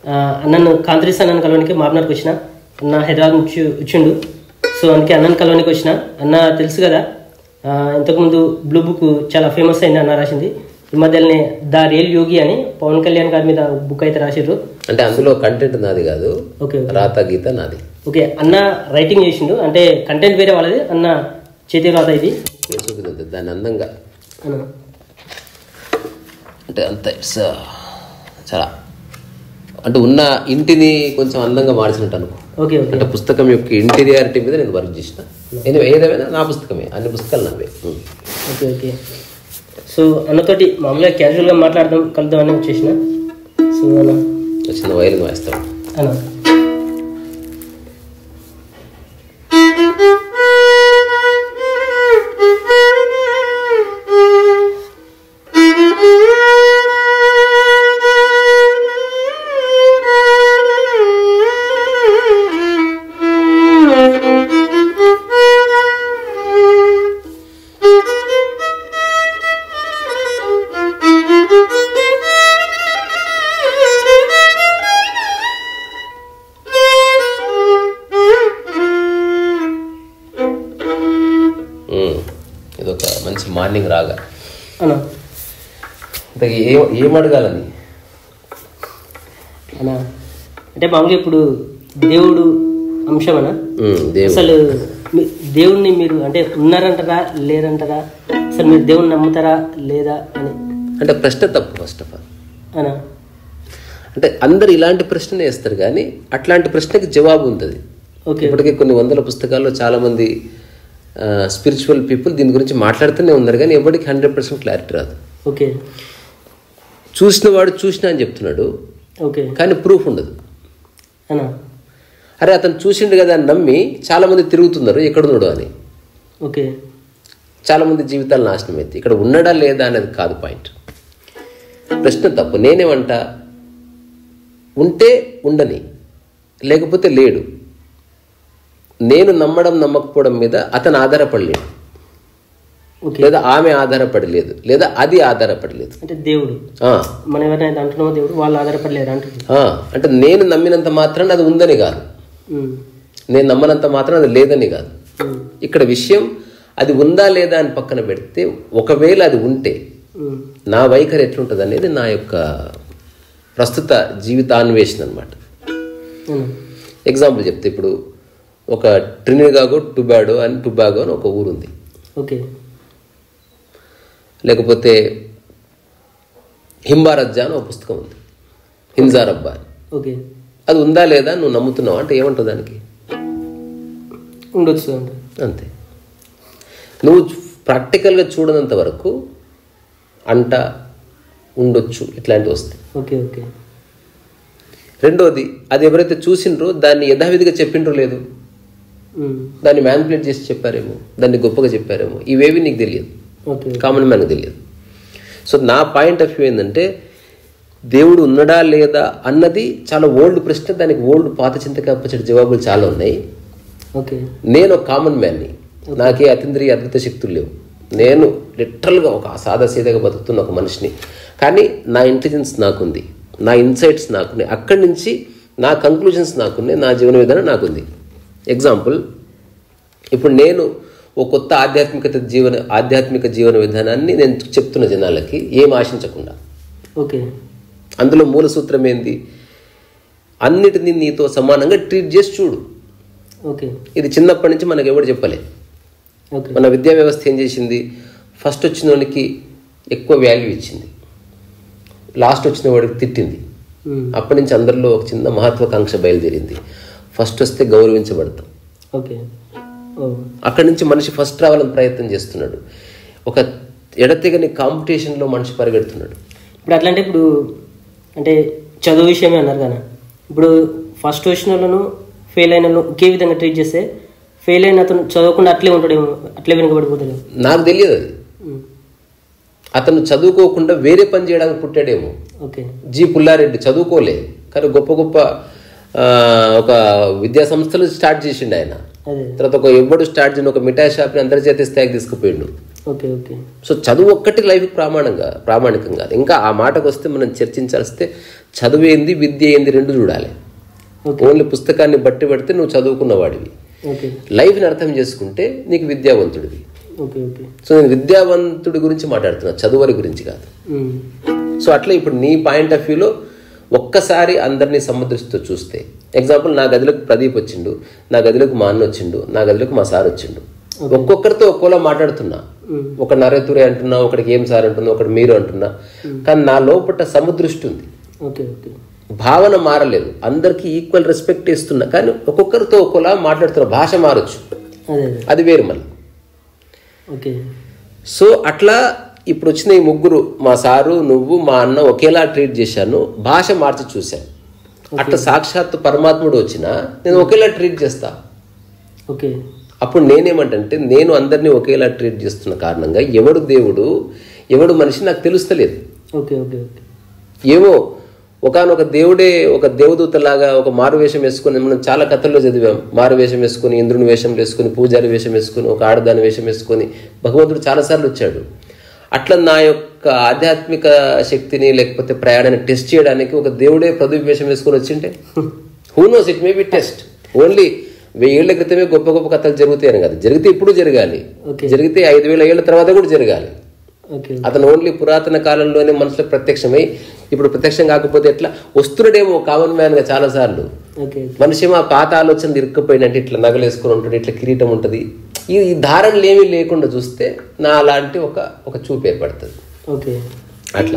ఆ, అన్నను కాంత్రీస్ అన్నను కలవనికి మామనార్కి వచ్చిన అన్న హైదరాబాద్ నుంచి వచ్చిండు సో అందుకే అన్నను కలవనికి వచ్చిన అన్న తెలుసు కదా ఆ, ఇంతకుముందు బ్లూ బుక్ చాలా ఫేమస్ అయింది అన్న రాసింది ఈ మధ్యలోనే ద రియల్ యోగి అని పవన్ కళ్యాణ్ గారి మీద బుక్ అయితే రాసిర్రు అంటే అందులో కంటెంట్ నాది కాదు ఓకే ఓకే రాత గీత నాది ఓకే అన్న రైటింగ్ చేసిండు అంటే కంటెంట్ వేరే వాళ్ళది అన్న చేతి రాత ఇది చూపింది దాన్ని అందంగా అన్న అంటే అంత ఇట్స్ చాలా అంటే ఉన్న ఇంటిని కొంచెం అందంగా మార్చినట్టు అనుకో ఓకే ఓకే అంటే పుస్తకం యొక్క ఇంటీరియారిటీ మీద నేను వర్క్ చేసిన నేను ఏదేమైనా నా పుస్తకమే అన్ని పుస్తకాలు నావే ఉం. ఓకే ఓకే సో అన్నతోటి మామూలుగా క్యాజువల్గా మాట్లాడదాం కలుద్దాం అని వచ్చేసిన సో అన్న చిన్న వైలిన్ వాయిస్తాను అన్న ఉం. ఇదొక మంచి మార్నింగ్ రాగా అన్న అంటే ఏ ఏం అడగాలని అన్న అంటే మామూలుగా ఇప్పుడు దేవుడు అంశం అన్న ఉం, దేవుడు అసలు మీ- దేవుణ్ణి మీరు అంటే ఉన్నారంటారా లేరంటారా అసలు మీరు దేవుణ్ణి నమ్ముతారా లేదా అని అంటే ప్రశ్న తప్పు ఫస్ట్ ఆఫ్ ఆల్ అన్న అంటే అందరు ఇలాంటి ప్రశ్ననే వేస్తారు కానీ అట్లాంటి ప్రశ్నకి జవాబు ఉంటుంది ఓకే ఇప్పటికే కొన్ని వందల పుస్తకాల్లో చాలా మంది స్పిరిచువల్ పీపుల్ దీని గురించి మాట్లాడుతూనే ఉన్నారు కానీ ఎవరికి హండ్రెడ్ పర్సెంట్ క్లారిటీ రాదు ఓకే చూసిన వాడు చూసినా అని చెప్తున్నాడు ఓకే కానీ ప్రూఫ్ ఉండదు అన్న అరే అతను చూసిండు కదా అని నమ్మి చాలా మంది తిరుగుతున్నారు ఎక్కడున్నాడు అని ఓకే చాలా మంది జీవితాలు నాశనం అయితే ఇక్కడ ఉన్నాడా లేదా అనేది కాదు పాయింట్ ప్రశ్న తప్పు నేనేమంటా ఉంటే ఉండని లేకపోతే లేడు నేను నమ్మడం నమ్మకపోవడం మీద అతను ఆధారపడలేడు ఓకే లేదా ఆమె ఆధారపడలేదు లేదా అది ఆధారపడలేదు అంటే దేవుడు ఆ, మనం ఎవరినైతే అంటున్నామో దేవుడు వాళ్ళు ఆధారపడలేరు అంటుంది ఆ, అంటే నేను నమ్మినంత మాత్రాన అది ఉందని కాదు ఉమ్, నేను నమ్మనంత మాత్రం అది లేదని కాదు ఉమ్, ఇక్కడ విషయం అది ఉందా లేదా అని పక్కన పెడితే ఒకవేళ అది ఉంటే ఉమ్, నా వైఖరి ఎట్లుంటుంది అనేది నా యొక్క ప్రస్తుత జీవితాన్వేషణ అనమాట ఉమ్, ఎగ్జాంపుల్ చెప్తే ఇప్పుడు ఒక ట్రినిగాగో టుబాడో అని టుబాగో అని ఒక ఊరుంది ఓకే లేకపోతే హింబారజ్జా అని ఒక పుస్తకం ఉంది హింజారబ్బా అని ఓకే అది ఉందా లేదా నువ్వు నమ్ముతున్నావు అంటే ఏమంటావు దానికి ఉండొచ్చు అంటే అంతే నువ్వు ప్రాక్టికల్గా చూడనంత వరకు అంట ఉండొచ్చు ఇట్లాంటివి వస్తాయి ఓకే ఓకే రెండోది అది ఎవరైతే చూసిండ్రో దాన్ని యథావిధిగా చెప్పిండ్రో లేదు ఉమ్, దాన్ని మ్యానిపులేట్ చేసి చెప్పారేమో దాన్ని గొప్పగా చెప్పారేమో ఇవేవి నీకు తెలియదు ఓకే కామన్ మ్యాన్కి తెలియదు సో నా పాయింట్ ఆఫ్ వ్యూ ఏంటంటే దేవుడు ఉన్నాడా లేదా అన్నది చాలా ఓల్డ్ ప్రశ్న దానికి ఓల్డ్ పాత చింతకాపచ్చటి జవాబులు చాలా ఉన్నాయి ఓకే నేను ఒక కామన్ మ్యాన్ని నాకే అతీంద్రియ అద్భుత శక్తులు లేవు నేను లిటరల్గా ఒక సాదాసీదాగా బతుకుతున్న ఒక మనిషిని కానీ నా ఇంటెలిజెన్స్ నాకుంది నా ఇన్సైట్స్ నాకున్నాయి అక్కడి నుంచి నా కంక్లూజన్స్ నాకున్నాయి నా జీవన విధానం నాకుంది ఎగ్జాంపుల్ ఇప్పుడు నేను ఒక కొత్త ఆధ్యాత్మికత జీవన ఆధ్యాత్మిక జీవన విధానాన్ని నేను చెప్తున్న జనాలకి ఏం ఆశించకుండా ఓకే అందులో మూల సూత్రం ఏంది అన్నిటినీ నీతో సమానంగా ట్రీట్ చేసి చూడు ఓకే ఇది చిన్నప్పటి నుంచి మనకు ఎవరు చెప్పలే ఓకే మన విద్యా వ్యవస్థ ఏం చేసింది ఫస్ట్ వచ్చిన వాడికి ఎక్కువ వాల్యూ ఇచ్చింది లాస్ట్ వచ్చిన వాడికి తిట్టింది ఉమ్, అప్పటి నుంచి అందరిలో ఒక చిన్న మహత్వాకాంక్ష బయలుదేరింది ఫస్ట్ వస్తే గౌరవించబడతాం ఓకే ఓ అక్కడి నుంచి మనిషి ఫస్ట్ రావాలని ప్రయత్నం చేస్తున్నాడు ఒక ఎడతెగని కాంపిటీషన్లో మనిషి పరిగెడుతున్నాడు ఇప్పుడు అట్లా అంటే ఇప్పుడు అంటే చదువు విషయమే అన్నారు కదా ఇప్పుడు ఫస్ట్ వచ్చిన వాళ్ళను ఫెయిల్ అయిన వాళ్ళను ఒకే విధంగా ట్రీట్ చేస్తే ఫెయిల్ అయిన అతను చదవకుండా అట్లే ఉంటాడేమో అట్లే వెనుకబడిపోతాడు నాకు తెలియదు అది అతను చదువుకోకుండా వేరే పని చేయడానికి పుట్టాడేమో ఓకే జి పుల్లారెడ్డి చదువుకోలే కానీ గొప్ప గొప్ప ఆ, ఒక విద్యా సంస్థలు స్టార్ట్ చేసిండు ఆయన అదే తర్వాత ఒక ఎవ్వడు స్టార్ట్ చేసిన ఒక మిఠాయి షాప్ని అంతర్జాతీయ స్థాయికి తీసుకుపోయిండు ఓకే ఓకే సో చదువు ఒక్కటి లైఫ్ ప్రామాణంగా ప్రామాణికం కాదు ఇంకా ఆ మాటకు వస్తే మనం చర్చించాల్స్తే చదువేంది విద్య ఏంది రెండు చూడాలి ఓకే ఓన్లీ పుస్తకాన్ని బట్టి పడితే నువ్వు చదువుకున్నవాడివి ఓకే లైఫ్ని అర్థం చేసుకుంటే నీకు విద్యావంతుడివి ఓకే ఓకే సో నేను విద్యావంతుడి గురించి మాట్లాడుతున్నా చదువుని గురించి కాదు ఉమ్. సో అట్లా ఇప్పుడు నీ పాయింట్ ఆఫ్ వ్యూలో ఒక్కసారి అందరినీ సమదృష్టితో చూస్తే ఎగ్జాంపుల్ నా గదిలోకి ప్రదీప్ వచ్చిండు నా గదిలోకి మా అన్న వచ్చిండు నా గదిలోకి మా సార్ వచ్చిండు ఒక్కొక్కరితో ఒక్కోలా మాట్లాడుతున్నా ఒక నరేతురే అంటున్నా ఒకడికి ఏం సార్ అంటున్నా ఒకటి మీరు అంటున్నా కానీ నా లోపల సముదృష్టి ఉంది ఓకే ఓకే భావన మారలేదు అందరికీ ఈక్వల్ రెస్పెక్ట్ ఇస్తున్నా కానీ ఒక్కొక్కరితో ఒక్కోలా మాట్లాడుతున్నా భాష మారచ్చు అదే అదే అది వేరు మళ్ళీ ఓకే సో అట్లా ఇప్పుడు వచ్చిన ఈ ముగ్గురు మా సారు నువ్వు మా అన్న ఒకేలా ట్రీట్ చేశాను భాష మార్చి చూశాను అట్లా సాక్షాత్ పరమాత్ముడు వచ్చినా నేను ఒకేలా ట్రీట్ చేస్తా ఓకే అప్పుడు నేనేమంటే నేను అందరినీ ఒకేలా ట్రీట్ చేస్తున్న కారణంగా ఎవడు దేవుడు ఎవడు మనిషి నాకు తెలుస్తలేదు ఓకే ఓకే ఓకే ఏమో ఒకనొక దేవుడే ఒక దేవదూతలాగా ఒక మారు వేషం వేసుకొని మనం చాలా కథల్లో చదివాం మారు వేషం వేసుకొని ఇంద్రుని వేషం వేసుకొని పూజారి వేషం వేసుకొని ఒక ఆడదాని వేషం వేసుకొని భగవంతుడు చాలాసార్లు వచ్చాడు అట్లా నా యొక్క ఆధ్యాత్మిక శక్తిని లేకపోతే ప్రయాణాన్ని టెస్ట్ చేయడానికి ఒక దేవుడే ప్రదీప్ వేషం వేసుకొని వచ్చింటే who knows it may be test only వెయ్యేళ్ల క్రితమే గొప్ప గొప్ప కథలు జరుగుతాయని కాదు జరిగితే ఇప్పుడు జరగాలి Okay. జరిగితే ఐదు వేల ఏళ్ళ తర్వాత కూడా జరగాలి ఓకే అతను ఓన్లీ పురాతన కాలంలోనే మనుషులకు ప్రత్యక్షమై ఇప్పుడు ప్రత్యక్షం కాకపోతే ఎట్లా వస్తున్నాడేమో కామన్ మ్యాన్ గా చాలా సార్లు ఓకే మనిషి మా పాత ఆలోచనలు ఇరుక్కుపోయినట్టు ఇట్లా నగలేసుకుని ఉంటాడు ఇట్లా కిరీటం ఉంటుంది ఈ ఈ ధారణలు ఏమీ లేకుండా చూస్తే నా అలాంటి ఒక ఒక చూపు ఏర్పడుతుంది ఓకే అట్లా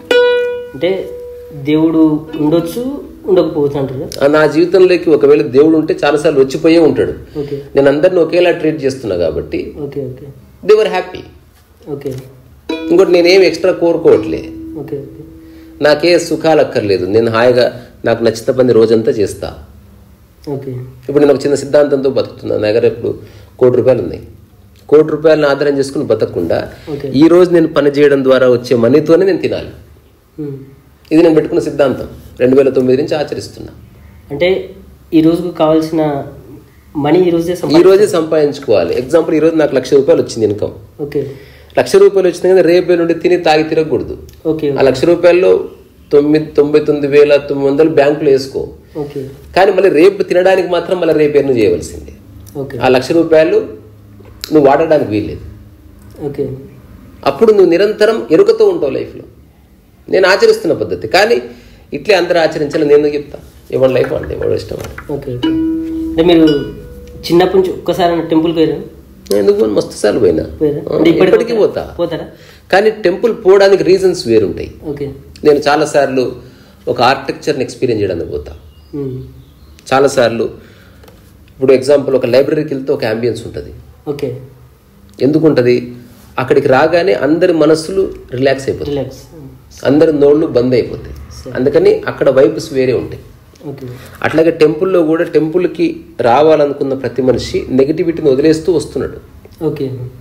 అంటే దేవుడు ఉండొచ్చు ఉండకపోవచ్చు అంటారు ఆ నా జీవితంలోకి ఒకవేళ దేవుడు ఉంటే చాలాసార్లు వచ్చిపోయే ఉంటాడు ఓకే నేను అందరిని ఒకేలా ట్రీట్ చేస్తున్నా కాబట్టి ఓకే ఓకే దేవర్ హ్యాపీ ఓకే ఇంకోటి నేనేం ఎక్స్ట్రా కోరుకోవట్లే ఓకే ఓకే నాకే సుఖాలు అక్కర్లేదు నేను హాయిగా నాకు నచ్చిన పని రోజంతా చేస్తా ఓకే ఇప్పుడు నేను ఒక చిన్న సిద్ధాంతంతో బతుకుతున్నాను నా దగ్గర ఇప్పుడు కోటి రూపాయలు ఉన్నాయి కోటి రూపాయలను ఆధారం చేసుకుని బతకకుండా ఓకే ఈ రోజు నేను పని చేయడం ద్వారా వచ్చే మనీతోనే నేను తినాలి ఉమ్. ఇది నేను పెట్టుకున్న సిద్ధాంతం రెండు వేల తొమ్మిది నుంచి ఆచరిస్తున్నా అంటే ఈ రోజుకు కావాల్సిన మనీ ఈ రోజే ఈ రోజే సంపాదించుకోవాలి ఎగ్జాంపుల్ ఈ రోజు నాకు లక్ష రూపాయలు వచ్చింది ఇన్కమ్ ఓకే లక్ష రూపాయలు వచ్చింది కదా రేపే నుండి తిని తాగి తిరగకూడదు ఓకే ఆ లక్ష రూపాయల్లో తొమ్మిది తొంభై తొమ్మిది వేల తొమ్మిది వందలు బ్యాంకులో వేసుకో ఓకే కానీ మళ్ళీ రేపు తినడానికి మాత్రం మళ్ళీ రేపు ఎర్న్ చేయవలసిందే ఓకే ఆ లక్ష రూపాయలు నువ్వు వాడడానికి వీల్లేదు ఓకే అప్పుడు నువ్వు నిరంతరం ఎరుకతో ఉంటావు లైఫ్లో నేను ఆచరిస్తున్న పద్ధతి కానీ ఇట్లే అందరూ ఆచరించాలి నేను ఎందుకు చెప్తా ఎవరి లైఫ్ అంటే ఎవరు ఇష్టం వాడు. ఓకే ఓకే అంటే మీరు చిన్నప్పటి నుంచి ఒక్కసారి టెంపుల్కి పోయారు నేను ఎందుకు పోను? మస్తు సార్లు పోయినా పోయారా ఆ, అంటే ఇప్పటికి ఇప్పటికీ పోతా పోతారా కానీ టెంపుల్ పోవడానికి రీజన్స్ వేరుంటాయి ఓకే నేను చాలాసార్లు ఒక ఆర్కిటెక్చర్ని ఎక్స్పీరియన్స్ చేయడానికి పోతా ఉమ్. చాలాసార్లు ఇప్పుడు ఎగ్జాంపుల్ ఒక లైబ్రరీకి వెళ్తే ఒక అంబియన్స్ ఉంటుంది ఓకే ఎందుకు ఉంటుంది అక్కడికి రాగానే అందరి మనస్సులు రిలాక్స్ అయిపోతాయి రిలాక్స్ అందరి నోళ్ళు బంద్ అయిపోతాయి అందుకని అక్కడ వైబ్స్ వేరే ఉంటాయి ఓకే అట్లాగే టెంపుల్లో కూడా టెంపుల్కి రావాలనుకున్న ప్రతి మనిషి నెగిటివిటీని వదిలేస్తూ వస్తున్నాడు ఓకే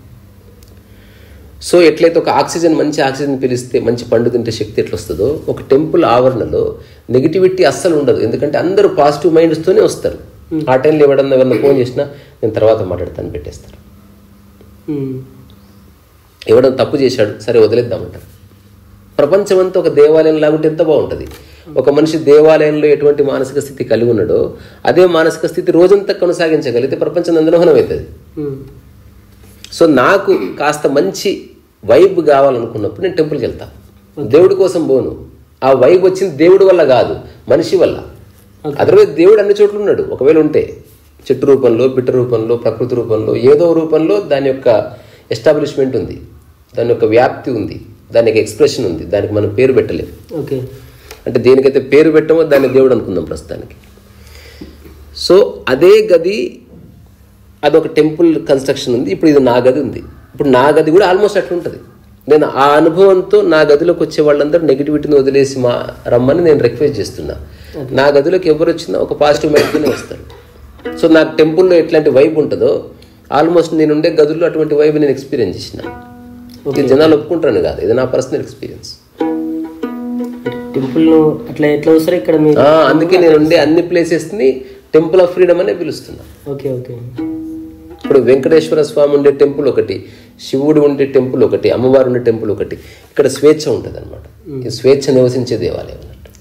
సో ఎట్లయితే ఒక ఆక్సిజన్ మంచి ఆక్సిజన్ పిలిస్తే మంచి పండు తింటే శక్తి ఎట్లా వస్తుందో ఒక టెంపుల్ ఆవరణలో నెగిటివిటీ అస్సలు ఉండదు ఎందుకంటే అందరూ పాజిటివ్ మైండ్స్తోనే వస్తారు ఆ టైంలో ఎవడన్నా ఎవరన్నా ఫోన్ చేసినా నేను తర్వాత మాట్లాడతాను పెట్టేస్తారు ఉమ్. ఎవడన్నా తప్పు చేశాడు సరే వదిలేద్దామంటారు ప్రపంచం అంతా ఒక దేవాలయం లాగుంటే ఎంత బాగుంటుంది ఒక మనిషి దేవాలయంలో ఎటువంటి మానసిక స్థితి కలిగి ఉన్నాడో అదే మానసిక స్థితి రోజంతా కొనసాగించగలిగితే ప్రపంచం నందనోహనం అవుతుంది ఉమ్. సో నాకు కాస్త మంచి వైబ్ కావాలనుకున్నప్పుడు నేను టెంపుల్కి వెళ్తా దేవుడి కోసం పోను ఆ వైబ్ వచ్చింది దేవుడి వల్ల కాదు మనిషి వల్ల అదర్వైజ్ దేవుడు అన్ని చోట్ల ఉన్నాడు ఒకవేళ ఉంటే చెట్టు రూపంలో బిట్ట రూపంలో ప్రకృతి రూపంలో ఏదో రూపంలో దాని యొక్క ఎస్టాబ్లిష్మెంట్ ఉంది దాని యొక్క వ్యాప్తి ఉంది దానికి ఎక్స్ప్రెషన్ ఉంది దానికి మనం పేరు పెట్టలేము ఓకే అంటే దేనికైతే పేరు పెట్టమో దాన్ని దేవుడు అనుకుందాం ప్రస్తుతానికి సో అదే గది అదొక టెంపుల్ కన్స్ట్రక్షన్ ఉంది ఇప్పుడు ఇది నా గది ఉంది ఇప్పుడు నా గది కూడా ఆల్మోస్ట్ అట్లా ఉంటుంది నేను ఆ అనుభవంతో నా గదిలోకి వచ్చే వాళ్ళందరూ నెగిటివిటీని వదిలేసి మా రమ్మని నేను రిక్వెస్ట్ చేస్తున్నా నా గదిలోకి ఎవరు వచ్చినా ఒక పాజిటివ్ మైండ్తోనే వస్తారు సో నాకు టెంపుల్లో ఎట్లాంటి వైబ్ ఉంటుందో ఆల్మోస్ట్ నేను ఉండే గదుల్లో అటువంటి వైబ్ నేను ఎక్స్పీరియన్స్ చేసిన ఇది జనాలు ఒప్పుకుంటాను కాదు ఇది నా పర్సనల్ ఎక్స్పీరియన్స్ టెంపుల్ను అట్లా ఎట్లా వస్తారో ఇక్కడ మీరు ఆ, అందుకే నేను ఉండే అన్ని ప్లేసెస్ని టెంపుల్ ఆఫ్ ఫ్రీడమ్ అనే పిలుస్తున్నా ఓకే ఓకే ఇప్పుడు వెంకటేశ్వర స్వామి ఉండే టెంపుల్ ఒకటి శివుడు ఉండే టెంపుల్ ఒకటి అమ్మవారు ఉండే టెంపుల్ ఒకటి ఇక్కడ స్వేచ్ఛ ఉంటుంది అనమాట ఈ స్వేచ్ఛ నివసించే దేవాలయం అన్నట్టు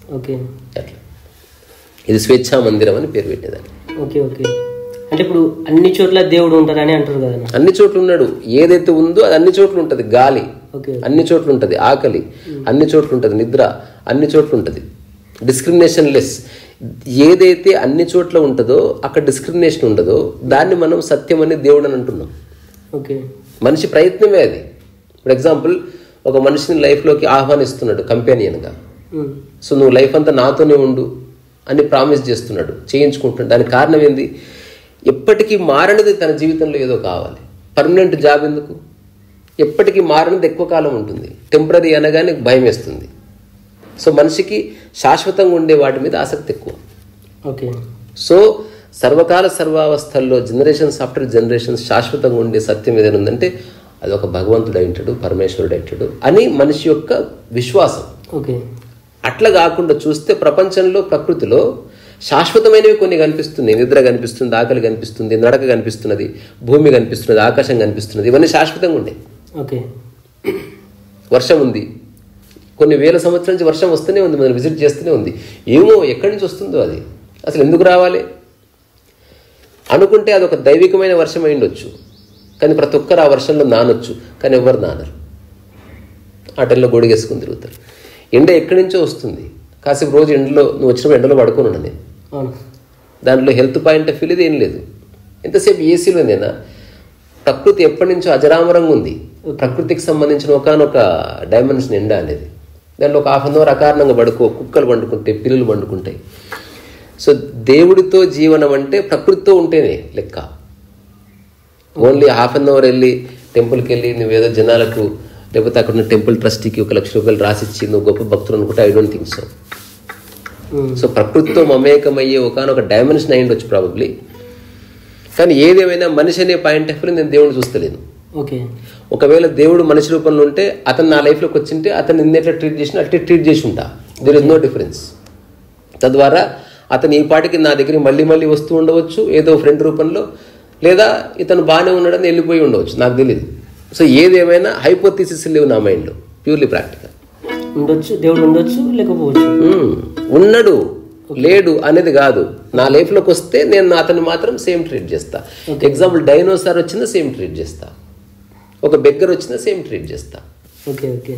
ఓకే అట్లా ఇది స్వేచ్ఛా మందిరం అని పేరు పెట్టేదాన్ని ఓకే ఓకే అంటే ఇప్పుడు అన్ని చోట్ల దేవుడు ఉంటారని అంటారు కదా అన్న. అన్ని చోట్ల ఉన్నాడు ఏదైతే ఉందో అది అన్ని చోట్ల ఉంటుంది గాలి ఓకే అన్ని చోట్ల ఉంటుంది ఆకలి అన్ని చోట్ల ఉంటుంది నిద్ర అన్ని చోట్ల ఉంటుంది డిస్క్రిమినేషన్ లెస్ ఏదైతే అన్ని చోట్ల ఉంటుందో అక్కడ డిస్క్రిమినేషన్ ఉండదో దాన్ని మనం సత్యం అని దేవుడు అని అంటున్నాం ఓకే మనిషి ప్రయత్నమే అది ఫర్ ఎగ్జాంపుల్ ఒక మనిషిని లైఫ్లోకి ఆహ్వానిస్తున్నాడు కంపానియన్గా ఉమ్. సో నువ్వు లైఫ్ అంతా నాతోనే ఉండు అని ప్రామిస్ చేస్తున్నాడు చేయించుకుంటున్నాడు దానికి కారణం ఏంది ఎప్పటికీ మారనిది తన జీవితంలో ఏదో కావాలి పర్మనెంట్ జాబ్ ఎందుకు ఎప్పటికీ మారనిది ఎక్కువ కాలం ఉంటుంది టెంపరీ అనగానే భయం వేస్తుంది సో మనిషికి శాశ్వతంగా ఉండే వాటి మీద ఆసక్తి ఎక్కువ ఓకే సో సర్వకాల సర్వావస్థల్లో జనరేషన్స్ ఆఫ్టర్ జనరేషన్స్ శాశ్వతంగా ఉండే సత్యం ఏదైనా ఉందంటే అది ఒక భగవంతుడు అయింటాడు పరమేశ్వరుడు అయింటాడు అని మనిషి యొక్క విశ్వాసం ఓకే అట్లా కాకుండా చూస్తే ప్రపంచంలో ప్రకృతిలో శాశ్వతమైనవి కొన్ని కనిపిస్తున్నాయి నిద్ర కనిపిస్తుంది ఆకలి కనిపిస్తుంది నడక కనిపిస్తున్నది భూమి కనిపిస్తున్నది ఆకాశం కనిపిస్తున్నది ఇవన్నీ శాశ్వతంగా ఉన్నాయి ఓకే వర్షం ఉంది కొన్ని వేల సంవత్సరాల నుంచి వర్షం వస్తూనే ఉంది మనం విజిట్ చేస్తూనే ఉంది ఏమో ఎక్కడి నుంచి వస్తుందో అది అసలు ఎందుకు రావాలి అనుకుంటే అది ఒక దైవికమైన వర్షం అయి ఉండొచ్చు కానీ ప్రతి ఒక్కరు ఆ వర్షంలో నానొచ్చు కానీ ఎవరు నానరు ఆ టైంలో గొడిగేసుకుని తిరుగుతారు ఎండ ఎక్కడి నుంచో వస్తుంది కాసేపు రోజు ఎండలో నువ్వు వచ్చినప్పుడు ఎండలో పడుకొని ఉన్నా నేను అవును దాంట్లో హెల్త్ పాయింట్ ఆఫ్ వ్యూలో ఏం లేదు ఎంతసేపు ఏసీలో నేనా ప్రకృతి ఎప్పటి నుంచో అజరామరంగా ఉంది ప్రకృతికి సంబంధించిన ఒకనొక డైమెన్షన్ ఎండ అనేది దాంట్లో ఒక హాఫ్ అన్ అవర్ అకారణంగా పడుకో కుక్కలు పండుకుంటాయి పిల్లులు పండుకుంటాయి సో దేవుడితో జీవనం అంటే ప్రకృతితో ఉంటేనే లెక్క ఓన్లీ హాఫ్ అన్ అవర్ వెళ్ళి టెంపుల్కి వెళ్ళి నువ్వేదో జనాలకు లేకపోతే అక్కడ ఉన్న టెంపుల్ ట్రస్టీకి ఒక లక్ష రూపాయలు రాసిచ్చి నువ్వు గొప్ప భక్తులు అనుకుంటే I don't think so um. So ప్రకృతితో మమేకమయ్యే ఒకనొక డైమెన్షన్ అయి ఉండొచ్చు ప్రాబబ్లీ కానీ ఏదేమైనా మనిషి అనే పాయింట్ ఆఫ్ వ్యూ నేను దేవుడిని చూస్తలేను ఓకే ఒకవేళ దేవుడు మనిషి రూపంలో ఉంటే అతను నా లైఫ్లోకి వచ్చింటే అతను నిన్న ఎట్లా ట్రీట్ చేసినా అట్లే ట్రీట్ చేసి ఉంటా దెర్ ఇస్ నో డిఫరెన్స్ తద్వారా అతను ఈ పాటికి నా దగ్గరికి మళ్ళీ మళ్ళీ వస్తూ ఉండవచ్చు ఏదో ఫ్రెండ్ రూపంలో లేదా ఇతను బాగానే ఉన్నాడని వెళ్ళిపోయి ఉండవచ్చు నాకు తెలియదు సో ఏదేమైనా హైపోథీసిస్ లేవు నా మైండ్లో ప్యూర్లీ ప్రాక్టికల్ ఉండొచ్చు దేవుడు ఉండొచ్చు లేకపోవచ్చు మ్మ్. ఉన్నాడు లేడు అనేది కాదు నా లైఫ్లోకి వస్తే నేను అతన్ని మాత్రం సేమ్ ట్రీట్ చేస్తా ఎగ్జాంపుల్ డైనోసార్ వచ్చినా సేమ్ ట్రీట్ చేస్తా ఒక బెగ్గర్ వచ్చినా సేమ్ ట్రీట్ చేస్తా ఓకే ఓకే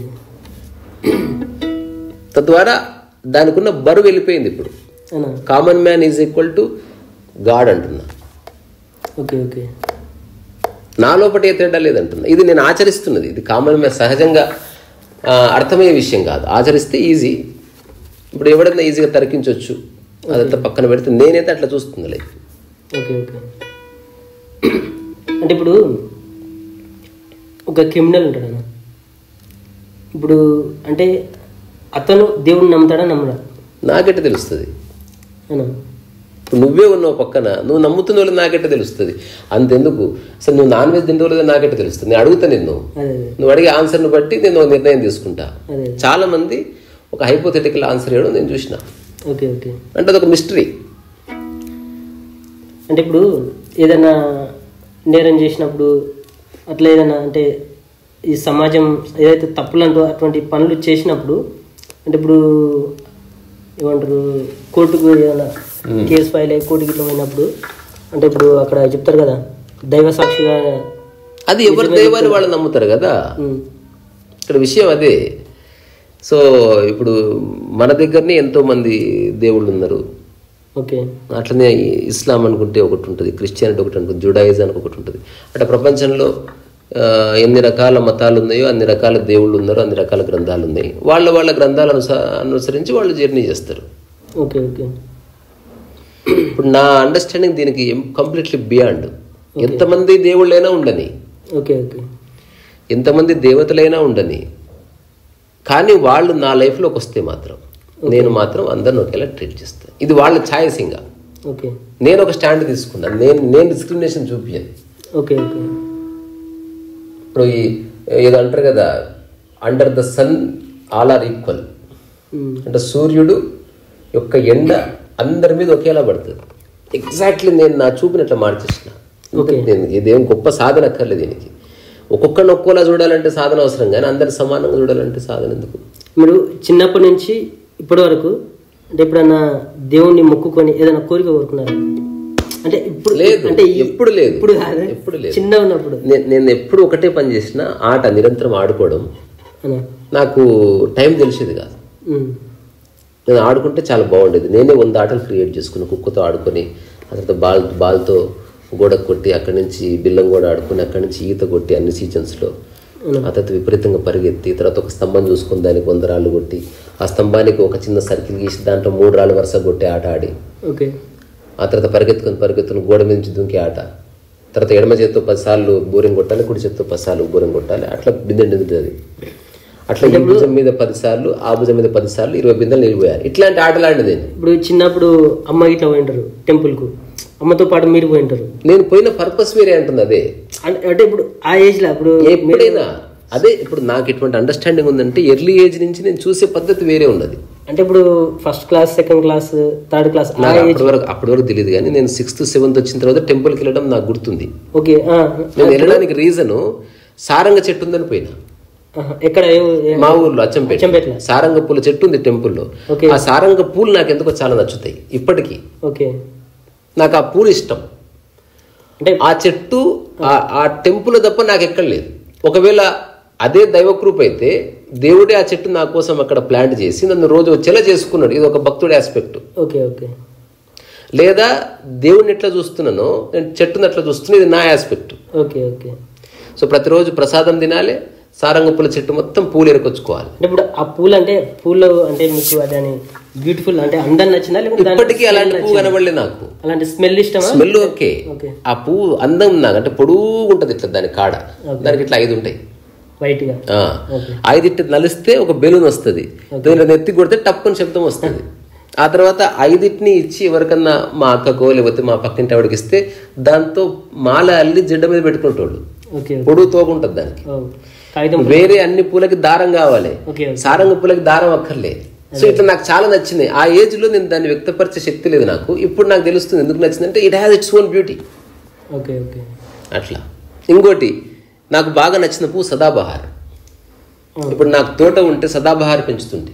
తద్వారా దానికి ఉన్న బరువు వెళ్ళిపోయింది ఇప్పుడు అవునా common man is equal to God అంటున్నా ఓకే ఓకే నా లోపల ఏ తేడా లేదంటున్నా ఇది నేను ఆచరిస్తున్నది ఇది కామన్ మ్యాన్ సహజంగా ఆ, అర్థమయ్యే విషయం కాదు ఆచరిస్తే ఈజీ ఇప్పుడు ఎవడన్నా ఈజీగా తరికించవచ్చు అదంతా పక్కన పెడితే నేనైతే అట్లా చూస్తుంది లైఫ్ ఓకే ఓకే అంటే ఇప్పుడు ఒక క్రిమినల్ ఉంటాడు అన్న ఇప్పుడు అంటే అతను దేవుడిని నమ్ముతాడా నమ్మడా నాకెట్ట తెలుస్తుంది అన్న ఇప్పుడు నువ్వే ఉన్నావు పక్కన నువ్వు నమ్ముతున్న వాళ్ళు నాకెట్ట తెలుస్తుంది అంతెందుకు అసలు నువ్వు నాన్ వెజ్ తింటే వాళ్ళదో నాకెట్ట తెలుస్తుంది నేను అడుగుతా నిన్ను అదే అదే నువ్వు అడిగే ఆన్సర్ని బట్టి నేను ఒక నిర్ణయం తీసుకుంటా అదే చాలా మంది ఒక హైపోథెటికల్ ఆన్సర్ ఇవ్వడం నేను చూసిన ఓకే ఓకే అంటే అదొక మిస్టరీ అంటే ఇప్పుడు ఏదైనా నేరం చేసినప్పుడు అట్లా ఏదైనా అంటే ఈ సమాజం ఏదైతే తప్పులు అంటూ అటువంటి పనులు చేసినప్పుడు అంటే ఇప్పుడు ఏమంటారు కోర్టుకు ఏదైనా కేసు ఫైల్ అయ్యి కోర్టుకి ఇట్లా పోయినప్పుడు అంటే ఇప్పుడు అక్కడ చెప్తారు కదా దైవ సాక్షిగా అది ఎవరి దైవాన్ని వాళ్ళు నమ్ముతారు కదా ఉమ్, ఇక్కడ విషయం అదే సో ఇప్పుడు మన దగ్గరనే ఎంతో మంది దేవుళ్ళు ఉన్నారు ఓకే అట్లనే ఈ ఇస్లాం అనుకుంటే ఒకటి ఉంటుంది క్రిస్టియానిటీ ఒకటి ఉంటుంది జుడాయిజానికి ఒకటి ఉంటుంది అంటే ప్రపంచంలో ఆ, ఎన్ని రకాల మతాలు ఉన్నాయో అన్ని రకాల దేవుళ్ళు ఉన్నారు అన్ని రకాల గ్రంథాలు ఉన్నాయి వాళ్ళ వాళ్ళ గ్రంథాలు అనుస అనుసరించి వాళ్ళు జర్నీ చేస్తారు ఓకే ఓకే ఇప్పుడు నా అండర్స్టాండింగ్ దీనికి కంప్లీట్లీ బియాండ్ ఎంతమంది దేవుళ్ళైనా ఉండని ఓకే ఓకే ఎంతమంది దేవతలైనా ఉండని కానీ వాళ్ళు నా లైఫ్లోకి వస్తే మాత్రం నేను మాత్రం అందరిని ఒకేలా ట్రీట్ చేస్తాను ఇది వాళ్ళ ఛాయిస్ ఇంకా ఓకే నేను ఒక స్టాండ్ తీసుకున్నాను నేను నేను డిస్క్రిమినేషన్ చూపించాను ఓకే ఓకే ఇప్పుడు ఈ ఏదో అంటారు కదా under the sun all are equal um, అంటే సూర్యుడు యొక్క ఎండ అందరి మీద ఒకేలా పడుతుంది ఎగ్జాక్ట్లీ నేను నా చూపుని అట్లా మార్చేసిన నేను ఇదేం గొప్ప సాధన అక్కర్లేదు దీనికి ఒక్కొక్కరిని ఒక్కోలా చూడాలంటే సాధన అవసరం కానీ అందరి సమానంగా చూడాలంటే సాధన ఎందుకు మీరు చిన్నప్పటి నుంచి ఇప్పటి వరకు అంటే ఎప్పుడన్నా దేవుణ్ణి మొక్కుకొని ఏదైనా కోరిక కోరుకున్నారా అంటే ఇప్పుడు లేదు అంటే ఈ- ఎప్పుడు లేదు ఇప్పుడు కాదు ఎప్పుడు లేదు చిన్న ఉన్నప్పుడు నే- నేను ఎప్పుడు ఒకటే పని చేసిన ఆట నిరంతరం ఆడుకోవడం అనా నాకు టైం తెలిసేది కాదు ఉమ్. నేను ఆడుకుంటే చాలా బాగుండేది నేనే వంద ఆటలు క్రియేట్ చేసుకుని కుక్కతో ఆడుకొని ఆ తర్వాత బాల్ బాల్తో గోడకు కొట్టి అక్కడి నుంచి బిల్లం కూడా ఆడుకొని అక్కడి నుంచి ఈత కొట్టి అన్ని సీజన్స్లో ఆ తర్వాత విపరీతంగా పరిగెత్తి తర్వాత ఒక స్తంభం చూసుకుని దానికి వంద రాళ్ళు కొట్టి ఆ స్తంభానికి ఒక చిన్న సర్కిల్ గీసి దాంట్లో మూడు రాళ్ళు వరుస కొట్టి ఆట ఆడి ఓకే ఆ తర్వాత పరిగెత్తుకొని పరిగెత్తుకుని గోడ మీద నుంచి దుంకి ఆట తర్వాత ఎడమ చేత్తో పదిసార్లు బోరింగ్ కొట్టాలి కుడి చేత్తో పదిసార్లు బోరింగ్ కొట్టాలి అట్లా బిందె నిండుతుంది అట్లా ఈ భుజం మీద పదిసార్లు ఆ భుజం మీద పదిసార్లు ఇరవై బిందెలు నిలిపోయారు ఇట్లాంటి ఆటలు ఆడినది నేను ఇప్పుడు చిన్నప్పుడు అమ్మ ఇట్లా పోయింటారు టెంపుల్కు అమ్మతో పాటు మీరు పోయింటారు నేను పోయిన పర్పస్ వేరే అంటుంది అదే అంటే అంటే ఇప్పుడు ఆ ఏజ్లో అప్పుడు ఎప్పుడైనా అదే ఇప్పుడు నాకు ఎటువంటి అండర్స్టాండింగ్ ఉందంటే ఎర్లీ ఏజ్ నుంచి నేను చూసే పద్ధతి వేరే ఉన్నది అంటే ఇప్పుడు first class second class third class ఆ నాకు అప్పటి వరకు అప్పటి వరకు తెలియదు కానీ నేను సిక్స్త్ సెవెంత్ వచ్చిన తర్వాత టెంపుల్కి వెళ్ళడం నాకు గుర్తుంది ఓకే ఆ, నేను వెళ్ళడానికి రీజను సారంగ చెట్టు ఉందని పోయినా ఆహా. ఎక్కడ ఏ- ఏ- మా ఊర్లో అచ్చంపేట అచ్చంపేటలో సారంగ పూల చెట్టు ఉంది టెంపుల్లో ఓకే. ఆ సారంగ పూలు నాకు ఎందుకో చాలా నచ్చుతాయి ఇప్పటికీ ఓకే నాకు ఆ పూలు ఇష్టం అంటే ఆ చెట్టు ఆ- ఆ టెంపుల్ తప్ప నాకు ఎక్కడ లేదు ఒకవేళ అదే దైవకృప అయితే దేవుడే ఆ చెట్టు నా కోసం అక్కడ ప్లాంట్ చేసి నన్ను రోజు వచ్చేలా చేసుకున్నాడు ఇది ఒక భక్తుడి ఆస్పెక్ట్ ఓకే ఓకే లేదా దేవుడిని ఎట్లా చూస్తున్నానో నేను చెట్టుని ఎట్లా చూస్తున్నా ఇది నా ఆస్పెక్ట్ ఓకే ఓకే సో ప్రతిరోజు ప్రసాదం తినాలి సారంగ పూల చెట్టు మొత్తం పూలు ఎరుకొచ్చుకోవాలి అంటే ఇప్పుడు ఆ పూలు అంటే పూలు అంటే మీకు అది అని బ్యూటిఫుల్ అంటే అందరు నచ్చిందా లేకపోతే దాని ఇప్పటికీ అలాంటి పువ్వు కనబడలే నాకు అలాంటి స్మెల్ ఇష్టమా స్మెల్ ఓకే ఓకే ఆ పువ్వు అందం నాకు అంటే పొడుగు ఉంటది ఇట్లా దాని కాడ దానికి ఇట్లా ఐదు ఉంటాయి వైట్ గా ఆ. ఓకే ఐదు ఇట్లా నలిస్తే ఒక బెలూన్ వస్తుంది దీనిలో నెత్తి కొడితే టప్పుని శబ్దం వస్తుంది ఆ తర్వాత ఐదిటిని ఇచ్చి ఎవరికన్నా మా అక్కకో లేకపోతే మా పక్కింటి ఆవిడకి ఇస్తే దాంతో మాల అల్లి జెండ మీద పెట్టుకుంటోళ్ళు ఓకే పొడుగు తోకుంటది దానికి ఓ, కాగితం వేరే అన్ని పూలకి దారం కావాలి ఓకే సారంగ పూలకి దారం అక్కర్లే సో ఇట్లా నాకు చాలా నచ్చింది ఆ ఏజ్ లో నేను దాన్ని వ్యక్తపరిచే శక్తి లేదు నాకు ఇప్పుడు నాకు తెలుస్తుంది ఎందుకు నచ్చిందంటే it has its own beauty okay okay అట్లా ఇంకోటి నాకు బాగా నచ్చిన పువ్వు సదాబహార్ ఇప్పుడు నాకు తోట ఉంటే సదాబహార్ పెంచుతుంది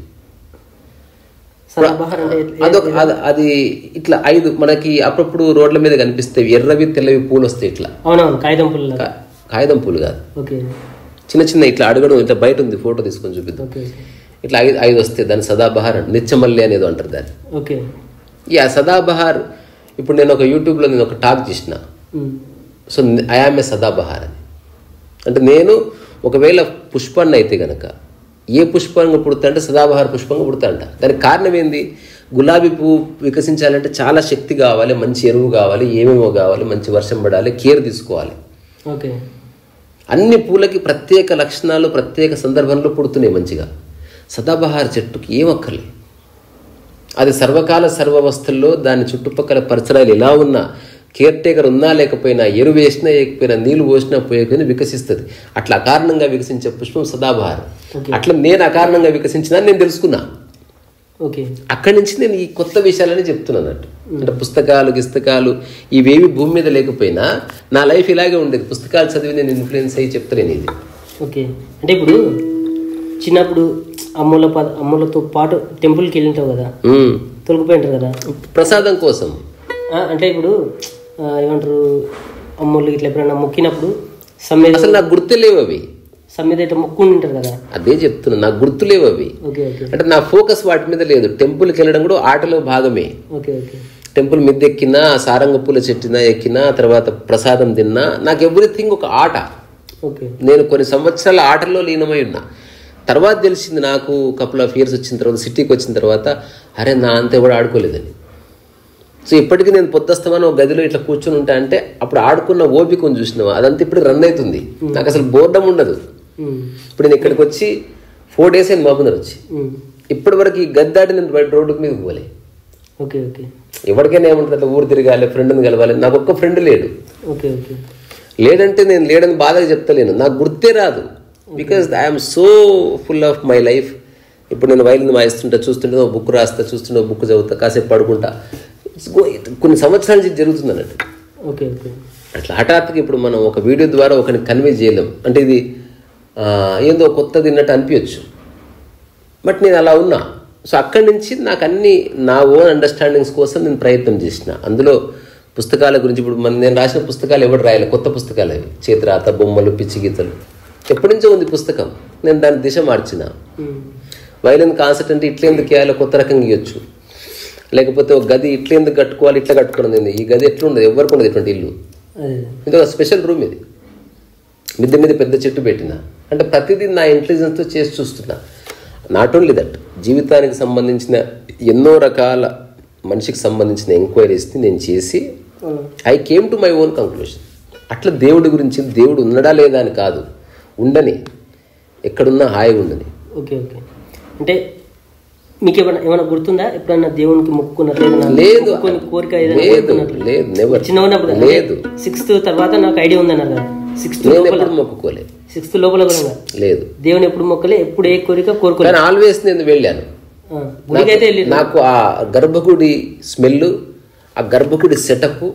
సదాబహార్ అంటే ఎట్ల- అదొక అది- అది ఇట్లా ఐదు మనకి అప్పుడప్పుడు రోడ్ల మీద కనిపిస్తాయి ఎర్రవి తెల్లవి పూలు వస్తాయి ఇట్లా అవునవును కాగితం పుల్ల కా- కాగితం పూలు కాదు ఓకే చిన్న చిన్న ఇట్లా అడగడం ఇట్లా బయట ఉంది ఫోటో తీసుకొని చూపిద్దాం ఓకే ఇట్లా ఐదు ఐదు వస్తాయి దాన్ని సదాబహార్ అంట నిత్యమల్లి అనేది అంటారు దాన్ని ఓకే ఈ ఆ సదాబహార్ ఇప్పుడు నేను ఒక యూట్యూబ్లో నేను ఒక టాక్ చేసిన um. So I am a sadabahar అని అంటే నేను ఒకవేళ పుష్పాన్ని అయితే గనక ఏ పుష్పంగా పుడతా అంటే సదాబహార్ పుష్పంగా పుడతా అంట దానికి కారణం ఏంది గులాబీ పువ్వు వికసించాలంటే చాలా శక్తి కావాలి మంచి ఎరువు కావాలి ఏమేమో కావాలి మంచి వర్షం పడాలి కేర్ తీసుకోవాలి ఓకే అన్ని పూలకి ప్రత్యేక లక్షణాలు ప్రత్యేక సందర్భంలో పుడుతున్నాయి మంచిగా సదాబహార్ చెట్టుకి ఏం అక్కర్లే అది సర్వకాల సర్వవస్థల్లో దాని చుట్టుపక్కల పరిసరాలు ఎలా ఉన్నా కేర్ టేకర్ ఉన్నా లేకపోయినా ఎరువు వేసినా వేయకపోయినా నీళ్లు పోసినా పోయకపోయినా వికసిస్తుంది అట్లా అకారణంగా వికసించే పుష్పం సదాబహార్ అట్లా నేను అకారణంగా వికసించిన నేను తెలుసుకున్నా ఓకే అక్కడి నుంచి నేను ఈ కొత్త విషయాలని చెప్తున్నాను అన్నట్టు అంటే పుస్తకాలు గిస్తకాలు ఇవేవి భూమి మీద లేకపోయినా నా లైఫ్ ఇలాగే ఉండేది పుస్తకాలు చదివి నేను ఇన్ఫ్లుయెన్స్ అయ్యి చెప్తాను ఇది ఓకే అంటే ఇప్పుడు చిన్నప్పుడు అమ్మల పద అమ్మలతో పాటు టెంపుల్కి వెళ్ళింటావు కదా ఉమ్. తొలగిపోయి ఉంటారు కదా ప్రసాదం కోసం ఆ, అంటే ఇప్పుడు ఆ, ఏమంటారు అమ్మోళ్ళు ఇట్లా ఎప్పుడైనా మొక్కినప్పుడు సమ్మెద అసలు నాకు గుర్తులేవు అవి సమ్మెద ఇట్లా మొక్కుని ఉంటారు కదా అదే చెప్తున్నా నాకు గుర్తులేవు అవి ఓకే ఓకే అంటే నా ఫోకస్ వాటి మీద లేదు టెంపుల్కి వెళ్ళడం కూడా ఆటలో భాగమే ఓకే ఓకే టెంపుల్ మిద్దె ఎక్కినా సారంగ పూల చెట్టున ఎక్కినా తర్వాత ప్రసాదం తిన్నా నాకు ఎవ్రీథింగ్ ఒక ఆట ఓకే నేను కొన్ని సంవత్సరాల ఆటల్లో లీనమై ఉన్నా తర్వాత తెలిసింది నాకు కపుల్ ఆఫ్ ఇయర్స్ వచ్చిన తర్వాత సిటీకి వచ్చిన తర్వాత అరే నా అంత ఎవడు ఆడుకోలేదని సో ఇప్పటికీ నేను పొద్దుస్తమానం ఒక గదిలో ఇట్లా కూర్చొని ఉంటా అంటే అప్పుడు ఆడుకున్న ఓపికను చూసినావా అదంతా ఇప్పుడు రన్ అవుతుంది నాకు అసలు బోర్డం ఉండదు ఉమ్, ఇప్పుడు నేను ఇక్కడికి వచ్చి ఫోర్ డేస్ అయింది మహబూబ్నగర్ వచ్చి ఉమ్, ఇప్పటి వరకు ఈ గద్దాడి నేను బయట రోడ్డు మీద పోలే ఓకే ఓకే ఎవరికైనా ఏముంటుంది అట్లా ఊరు తిరగాలి ఫ్రెండ్ని కలవాలి నాకు ఒక్క ఫ్రెండ్ లేడు ఓకే ఓకే లేడంటే నేను లేడని బాధగా చెప్తలేను నాకు గుర్తే రాదు because I'm so full of my life ఇప్పుడు నేను వైలిన్ వాయిస్తుంటా చూస్తుంటే ఒక బుక్ రాస్తా చూస్తుంటే ఒక బుక్ చదువుతా కాసేపు పడుకుంటా It's go- కొన్ని సంవత్సరాల నుంచి జరుగుతుంది అన్నట్టు ఓకే ఓకే అట్లా హఠాత్తుగా ఇప్పుడు మనం ఒక వీడియో ద్వారా ఒకరిని కన్వే చేయలేం అంటే ఇది ఆ, ఏందో కొత్తది అన్నట్టు అనిపించచ్చు బట్ నేను అలా ఉన్నా సో అక్కడి నుంచి నాకు అన్ని నా ఓన్ అండర్స్టాండింగ్స్ కోసం నేను ప్రయత్నం చేసిన అందులో పుస్తకాల గురించి ఇప్పుడు మన నేను రాసిన పుస్తకాలు ఎవరు రాయాలి కొత్త పుస్తకాలు అవి చేతిరాత బొమ్మలు పిచ్చి గీతలు ఎప్పటి నుంచో ఉంది పుస్తకం నేను దాని దిశ మార్చిన వైలిన్ కాన్సర్ట్ అంటే ఇట్లా ఎందుకు వేయాలో కొత్త రకంగా ఇవ్వచ్చు లేకపోతే ఒక గది ఇట్లా ఎందుకు కట్టుకోవాలి ఇట్లా కట్టుకున్నది ఈ గది ఎట్లా ఉండదు ఎవరికి ఉండదు ఇటువంటి ఇల్లు అదే ఇది ఒక స్పెషల్ రూమ్ ఇది మిద్దె మీద పెద్ద చెట్టు పెట్టిన అంటే ప్రతిదీ నా ఇంటెలిజెన్స్తో చేసి చూస్తున్నా నాట్ ఓన్లీ దట్ జీవితానికి సంబంధించిన ఎన్నో రకాల మనిషికి సంబంధించిన ఎంక్వైరీస్ని నేను చేసి I came to my own conclusion అట్లా దేవుడి గురించి దేవుడు ఉన్నాడా లేదా అని కాదు ఉండని ఎక్కడున్నా హాయిగా ఉండని ఓకే ఓకే అంటే మీకు ఏమైనా ఏమైనా గుర్తుందా ఎప్పుడన్నా దేవునికి మొక్కుకున్నారు ఏదైనా లేదు మొక్కుకొని కోరిక ఏదైనా లేదు కోరుకున్నట్లు లేదు నెవర్ చిన్న ఉన్నప్పుడు లేదు సిక్స్త్ తర్వాత నాకు ఐడియా ఉందన్నారు కదా సిక్స్త్ నేను లోపల ఎప్పుడు మొక్కుకోలే సిక్స్త్ లోపల కూడా లేదు దేవుని ఎప్పుడు మొక్కలే ఎప్పుడు ఏ కోరిక కోరుకోలేదు కానీ ఆల్వేస్ నేను వెళ్ళాను ఆ, గుడికైతే వెళ్ళి నాకు ఆ గర్భగుడి స్మెల్ ఆ గర్భగుడి సెటప్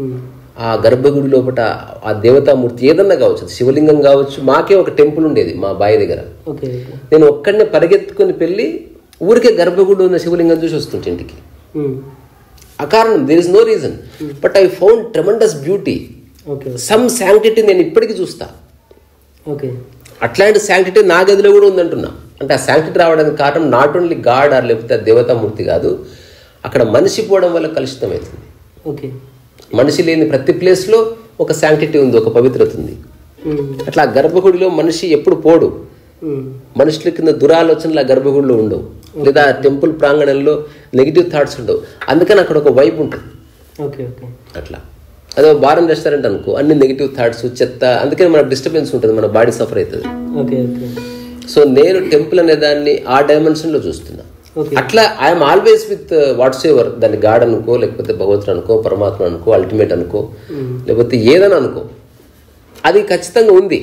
ఆ గర్భగుడి లోపల ఆ దేవతామూర్తి ఏదన్నా కావచ్చు అది శివలింగం కావచ్చు మాకే ఒక టెంపుల్ ఉండేది మా బావి దగ్గర ఓకే ఓకే నేను ఒక్కడనే పరిగెత్తుకొని పెళ్ళి ఊరికే గర్భగుడి ఉన్న శివలింగం చూసి వస్తుంటే ఇంటికి ఉమ్, ఆ కారణం there is no reason but I found tremendous beauty okay some sanctity నేను ఇప్పటికీ చూస్తా ఓకే అట్లాంటి శాంక్టిటీ నా గదిలో కూడా ఉందంటున్నా అంటే ఆ శాంక్టిటీ రావడానికి కారణం నాట్ ఓన్లీ గాడ్ ఆర్ లేకపోతే ఆ దేవతామూర్తి కాదు అక్కడ మనిషి పోవడం వల్ల కలుషితం అవుతుంది ఓకే మనిషి లేని ప్రతి ప్లేస్లో ఒక శాంక్టిటీ ఉంది ఒక పవిత్రత ఉంది ఉమ్, అట్లా ఆ గర్భగుడిలో మనిషి ఎప్పుడు పోడు ఉమ్, మనుషుల కింద దురాలోచనలు ఆ గర్భగుడిలో ఉండవు లేదా ఆ టెంపుల్ ప్రాంగణంలో నెగిటివ్ థాట్స్ ఉండవు అందుకని అక్కడ ఒక వైపు ఉంటుంది ఓకే ఓకే అట్లా అదే బారం రెస్టారెంట్ అనుకో అన్ని నెగిటివ్ థాట్స్ చెత్త అందుకని మనకు డిస్టర్బెన్స్ ఉంటుంది మన బాడీ సఫర్ అవుతుంది ఓకే ఓకే సో నేను టెంపుల్ అనే దాన్ని ఆ డైమెన్షన్లో చూస్తున్నా ఓకే అట్లా I'm always with whatsoever దాన్ని గాడ్ అనుకో లేకపోతే భగవంతుడు అనుకో పరమాత్మ అనుకో అల్టిమేట్ అనుకో లేకపోతే ఏదని అనుకో అది ఖచ్చితంగా ఉంది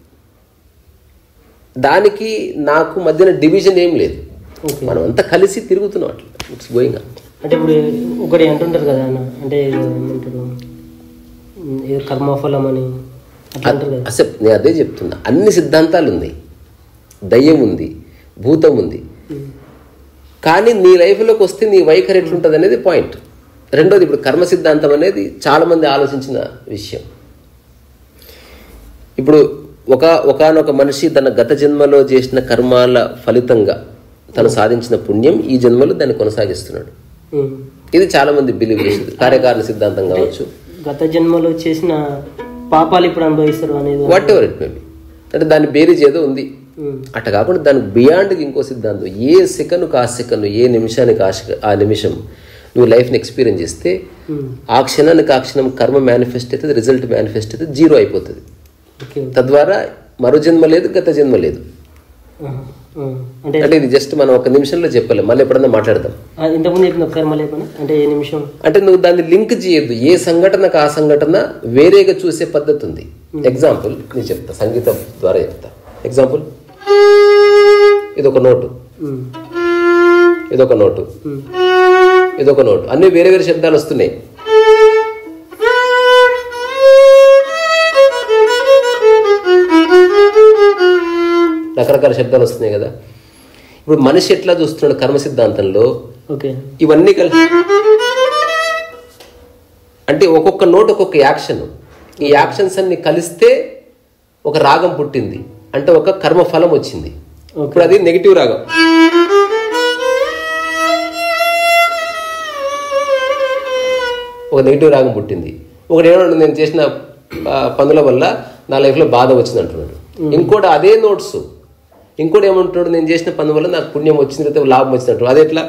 దానికి నాకు మధ్యన డివిజన్ ఏం లేదు ఓకే మనం అంతా కలిసి తిరుగుతున్నాం అట్లా ఇట్స్ గోయింగ్ అంటే ఇప్పుడు ఒకటి అంటుంటారు కదా అన్న అంటే ఏదో ఏమంటారు ఉమ్, ఏదో కర్మఫలం అని అట్లా అంటారు కదా అసలు నేను అదే చెప్తున్నా అన్ని సిద్ధాంతాలు ఉన్నాయి దయ్యం ఉంది భూతం ఉంది కానీ నీ లైఫ్లోకి వస్తే నీ వైఖరి ఎట్లుంటుంది అనేది పాయింట్ రెండోది ఇప్పుడు కర్మ సిద్ధాంతం అనేది చాలా మంది ఆలోచించిన విషయం ఇప్పుడు ఒక ఒకానొక మనిషి తన గత జన్మలో చేసిన కర్మాల ఫలితంగా తను సాధించిన పుణ్యం ఈ జన్మలో దాన్ని కొనసాగిస్తున్నాడు ఉమ్. ఇది చాలా మంది బిలీవ్ చేసేది కార్యకారణ సిద్ధాంతం కావచ్చు గత జన్మలో చేసిన పాపాలు ఇప్పుడు అనుభవిస్తారు అనేది వాట్ ఎవర్ ఇట్ మేబీ అంటే దాని బేరీజ్ ఏదో ఉంది ఉమ్, అట్లా కాకుండా దానికి బియాండ్ ఇంకో సిద్ధాంతం ఏ సెకనుకు ఆ సెకను ఏ నిమిషానికి ఆ శక- ఆ నిమిషం నువ్వు లైఫ్ని ఎక్స్పీరియన్స్ చేస్తే ఉమ్, ఆ క్షణానికి ఆ క్షణం కర్మ మేనిఫెస్ట్ అవుతుంది రిజల్ట్ మేనిఫెస్ట్ అవుతుంది జీరో అయిపోతుంది ఓకే తద్వారా మరో జన్మ లేదు గత జన్మ లేదు ఆహా, ఆ. అంటే అంటే ఇది జస్ట్ మనం ఒక నిమిషంలో చెప్పలేం మళ్ళీ ఎప్పుడన్నా మాట్లాడదాం ఆ, ఇంతకుముందు చెప్పింది ఒకసారి మళ్ళీ చెప్పండి అంటే ఏ నిమిషం అంటే నువ్వు దాన్ని లింక్ చేయొద్దు ఏ సంఘటనకు ఆ సంఘటన వేరేగా చూసే పద్ధతి ఉంది ఎగ్జాంపుల్ నేను చెప్తా సంగీతం ద్వారా చెప్తా ఎగ్జాంపుల్ ఇదొక నోటు ఉమ్, ఇదొక నోటు ఉమ్, ఇదొక నోటు అన్ని వేరే వేరే శబ్దాలు వస్తున్నాయి రకరకాల శబ్దాలు వస్తున్నాయి కదా ఇప్పుడు మనిషి ఎట్లా చూస్తున్నాడు కర్మ సిద్ధాంతంలో ఓకే ఇవన్నీ కలిసి అంటే ఒక్కొక్క నోట్ ఒక్కొక్క యాక్షన్ ఈ యాక్షన్స్ అన్ని కలిస్తే ఒక రాగం పుట్టింది అంటే ఒక కర్మ ఫలం వచ్చింది ఓకే ఇప్పుడు అది నెగిటివ్ రాగం ఒక నెగిటివ్ రాగం పుట్టింది ఒకటి ఏమన్నాడు నేను చేసిన ఆ, పనుల వల్ల నా లైఫ్లో బాధ వచ్చింది అంటున్నాడు ఇంకోటి అదే నోట్స్ ఇంకోటి ఏమంటున్నాడు నేను చేసిన పని వల్ల నాకు పుణ్యం వచ్చింది లేకపోతే లాభం వచ్చింది అంటాడు అది ఎట్లా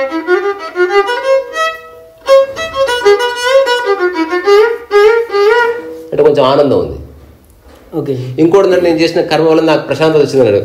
అంటే కొంచెం ఆనందం ఉంది ఓకే ఇంకోటి ఏంటంటే నేను చేసిన కర్మ వల్ల నాకు ప్రశాంతత వచ్చింది అన్నాడు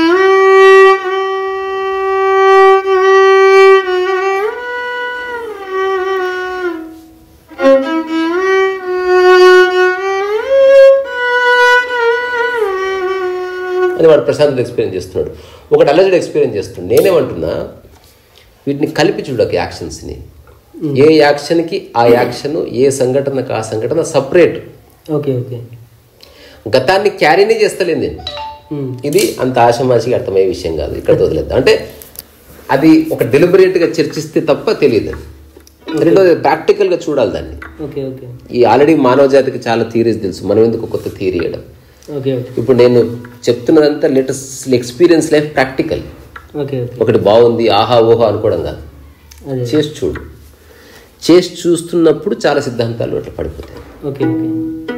అని వాడు ప్రశాంతత ఎక్స్పీరియన్స్ చేస్తున్నాడు ఒకటి అలజడి ఎక్స్పీరియన్స్ చేస్తున్నాడు నేనేమంటున్నా వీటిని కలిపి చూడక యాక్షన్స్ని ఏ యాక్షన్కి ఆ యాక్షన్ ఏ సంఘటనకు ఆ సంఘటన సపరేట్ ఓకే ఓకే గతాన్ని క్యారీనే చేస్తలేదు నేను ఉమ్, ఇది అంత ఆశమాషిగా అర్థమయ్యే విషయం కాదు ఇక్కడ వదిలేద్దాం అంటే అది ఒక డెలిబరేట్గా చర్చిస్తే తప్ప తెలియదు అది రెండోది ప్రాక్టికల్గా చూడాలి దాన్ని ఓకే ఓకే ఈ ఆల్రెడీ మానవ జాతికి చాలా థియరీస్ తెలుసు మనం ఎందుకు కొత్త థియరీ వేయడం ఓకే ఓకే ఇప్పుడు నేను చెప్తున్నదంతా latest experience life practical okay okay ఒకటి బాగుంది ఆహా ఓహో అనుకోవడం కాదు అదే చేసి చూడు చేసి చూస్తున్నప్పుడు చాలా సిద్ధాంతాలు అట్లా పడిపోతాయి ఓకే ఓకే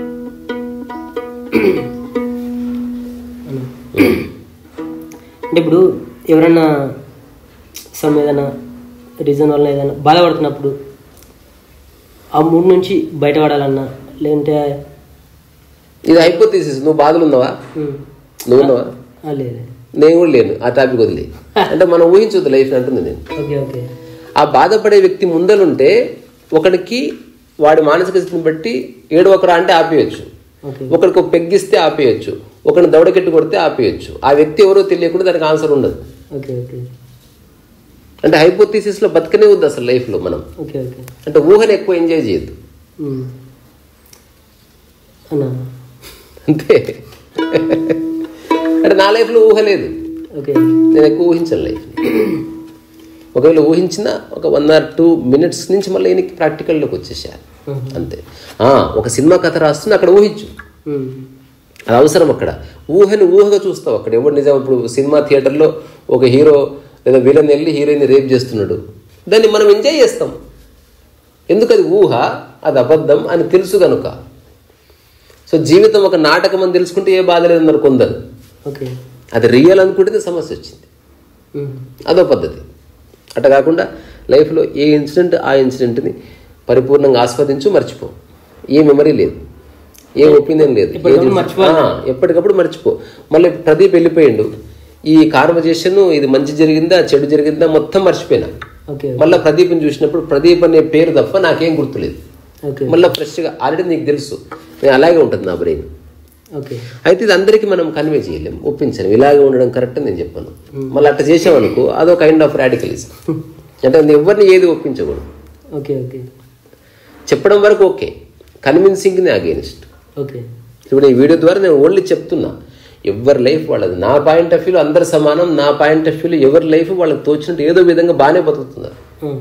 అన్న. అంటే ఇప్పుడు ఎవరన్నా సమ్ ఏదైనా రీజన్ వల్ల ఏదైనా బాధపడుతున్నప్పుడు ఆ మూడు నుంచి బయటపడాలన్నా లేదంటే ఇది హైపోతీసిస్ నువ్వు బాధలు ఉన్నావా ఉమ్, నువ్వు ఉన్నావా ఆ, లేదు నేను కూడా లేను ఆ టాపిక్ వదిలే అంటే మనం ఊహించొద్దు లైఫ్ అంటుంది నేను ఓకే ఓకే ఆ బాధపడే వ్యక్తి ముందలుంటే ఒకడికి వాడి మానసిక స్థితిని బట్టి ఏడు ఒకరా అంటే ఆపేయచ్చు ఓకే ఒకరికి ఒక పెగ్గిస్తే ఆపేయచ్చు ఒకరిని దవడకెట్టు కొడితే ఆపేయచ్చు ఆ వ్యక్తి ఎవరో తెలియకుండా దానికి ఆన్సర్ ఉండదు ఓకే ఓకే అంటే హైపోథీసిస్లో బతకనే వద్దు అసలు లైఫ్లో మనం ఓకే ఓకే అంటే ఊహను ఎక్కువ ఎంజాయ్ చేయొద్దు ఉమ్. అన్నా అంతే అంటే నా లైఫ్లో ఊహ లేదు ఓకే నేను ఎక్కువ ఊహించను లైఫ్ ఒకవేళ ఊహించిన ఒక వన్ ఆర్ టూ మినిట్స్ నుంచి మళ్ళీ ఈయనకి ప్రాక్టికల్లోకి వచ్చేసారు అంతే ఆ, ఒక సినిమా కథ రాస్తున్నా అక్కడ ఊహించు ఉమ్. అది అవసరం అక్కడ ఊహని ఊహగా చూస్తావు అక్కడ ఎవరు నిజం ఇప్పుడు సినిమా థియేటర్లో ఒక హీరో లేదా విలన్ వెళ్ళి హీరోయిన్ రేప్ చేస్తున్నాడు దాన్ని మనం ఎంజాయ్ చేస్తాం ఎందుకు అది ఊహ అది అబద్ధం అని తెలుసు కనుక సో జీవితం ఒక నాటకం అని తెలుసుకుంటే ఏ బాధ లేదన్నారు కొందరు ఓకే అది రియల్ అనుకుంటే సమస్య వచ్చింది ఉమ్. అదో పద్ధతి అట్లా కాకుండా లైఫ్లో ఏ ఇన్సిడెంట్ ఆ ఇన్సిడెంట్ని పరిపూర్ణంగా ఆస్వాదించు మర్చిపో ఏ మెమరీ లేదు ఏ ఒపీనియన్ లేదు ఎప్పటికప్పుడు ఏది- మర్చిపోవాలి. ఆ, ఎప్పటికప్పుడు మర్చిపో మళ్ళీ ప్రదీప్ వెళ్ళిపోయిండు ఈ కాన్వర్జేషన్ ఇది మంచి జరిగిందా చెడు జరిగిందా మొత్తం మర్చిపోయినా ఓకే మళ్ళీ ప్రదీప్ని చూసినప్పుడు ప్రదీప్ అనే పేరు తప్ప నాకేం గుర్తులేదు ఓకే మళ్ళీ ఫ్రెష్గా ఆల్రెడీ నీకు తెలుసు నేను అలాగే ఉంటుంది నా బ్రెయిన్ ఓకే అయితే ఇది అందరికీ మనం కన్వే చేయలేం ఒప్పించలేం ఇలాగే ఉండడం కరెక్ట్ అని నేను చెప్పాను మళ్ళీ అట్లా చేసామనుకో అదో కైండ్ ఆఫ్ రాడికలిజం అంటే అది ఎవరిని ఏది ఒప్పించకూడదు ఓకే ఓకే చెప్పడం వరకు ఓకే కన్విన్సింగ్ని అగేనిస్ట్ ఓకే ఇప్పుడు ఈ వీడియో ద్వారా నేను ఓన్లీ చెప్తున్నా ఎవరి లైఫ్ వాళ్ళది నా పాయింట్ ఆఫ్ వ్యూలో అందరు సమానం నా పాయింట్ ఆఫ్ వ్యూలో ఎవరి లైఫ్ వాళ్ళకి తోచినట్టు ఏదో విధంగా బాగానే బతుకుతున్నారు ఉమ్.